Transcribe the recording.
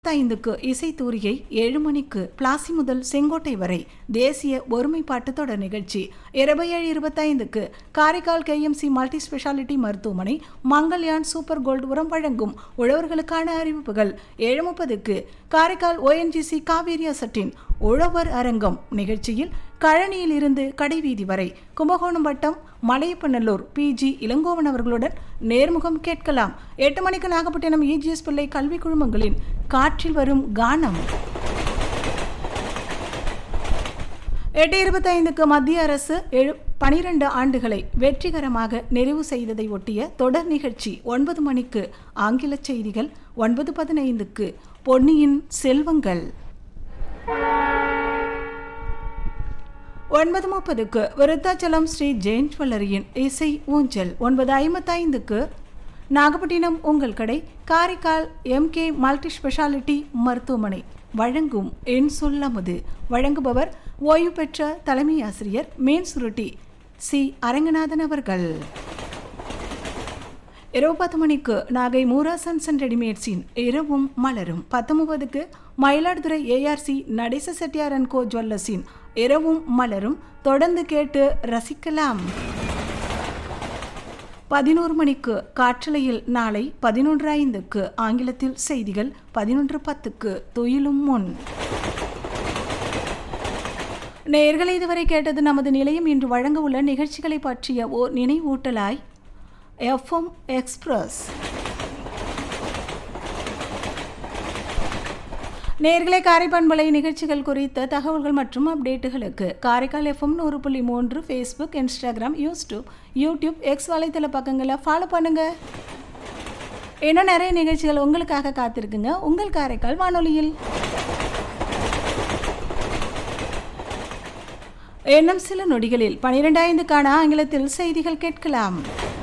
ஐந்துக்கு இசை தூரிகை ஏழு மணிக்கு பிளாசி முதல் செங்கோட்டை வரை தேசிய ஒருமைப்பாட்டு தொடர் நிகழ்ச்சி இருபது ஏழு இருபத்தைந்துக்கு காரைக்கால் கேஎம்சி மல்டி ஸ்பெஷாலிட்டி மருத்துவமனை மங்கள்யான் சூப்பர் கோல்டு உரம் வழங்கும் உழவர்களுக்கான அறிவிப்புகள் ஏழு முப்பதுக்கு காரைக்கால் ஓஎன்ஜிசி காவேரி அசட்டின் உழவர் அரங்கம் நிகழ்ச்சியில் கழனியில் இருந்து கடைவீதி வரை கும்பகோணம் வட்டம் மலையப்பநல்லூர் பிஜி இளங்கோவன் அவர்களுடன் நேர்முகம் கேட்கலாம் எட்டு மணிக்கு நாகப்பட்டினம் இஜிஎஸ் பிள்ளை கல்வி குழுமங்களின் காற்றில் வரும் கானம் எட்டு இருபத்தைந்துக்கு மத்திய அரசு எழு பனிரெண்டு ஆண்டுகளை வெற்றிகரமாக நிறைவு செய்ததை ஒட்டிய தொடர் நிகழ்ச்சி ஒன்பது மணிக்கு ஆங்கில செய்திகள் ஒன்பது பதினைந்துக்கு பொன்னியின் செல்வங்கள் ஒன்பது முப்பதுக்கு விருத்தாச்சலம் ஸ்ரீ ஜெயின் ஜுவல்லரியின் இசை ஊஞ்சல் ஒன்பது ஐம்பத்தைந்துக்கு நாகப்பட்டினம் உங்கள் கடை காரைக்கால் எம்கே மல்டி ஸ்பெஷாலிட்டி மருத்துவமனை வழங்கும் என் சொல்லமுது வழங்குபவர் ஓய்வு பெற்ற தலைமை ஆசிரியர் மேன் சுருட்டி சி அரங்கநாதன் அவர்கள் இரவு பத்து மணிக்கு நாகை மூரா சன்ஸ் அண்ட் ரெடிமேட்ஸின் இரவும் மலரும் பத்து முப்பதுக்கு மயிலாடுதுறை ஏஆர்சி நடேச செட்டியார் அண்ட் கோ ஜுவல்லர்ஸின் இரவும் மலரும் தொடர்ந்து கேட்டு ரசிக்கலாம் பதினோரு மணிக்கு காற்றலையில் நாளை பதினொன்று ஐந்துக்கு ஆங்கிலத்தில் செய்திகள் பதினொன்று பத்துக்கு துயிலும் முன் நேர்களை இதுவரை கேட்டது நமது நிலையம் இன்று வழங்க உள்ள நிகழ்ச்சிகளை பற்றிய ஓர் நினைவூட்டலாய் எஃப்எம் எக்ஸ்பிரஸ் நேர்களே காரைப்பண்பலை நிகழ்ச்சிகள் குறித்த தகவல்கள் மற்றும் அப்டேட்டுகளுக்கு காரைக்கால் எஃப்எம் நூறு புள்ளி மூன்று Facebook Instagram YouTube YouTube X வலைத்தள பக்கங்களை ஃபாலோ பண்ணுங்க இன்னும் நிறைய நிகழ்ச்சிகள் உங்களுக்காக காத்திருக்குங்க உங்கள் காரைக்கால் வானொலியில் இன்னும் சில நொடிகளில் பனிரெண்டாயிரத்துக்கான ஆங்கிலத்தில் செய்திகள் கேட்கலாம்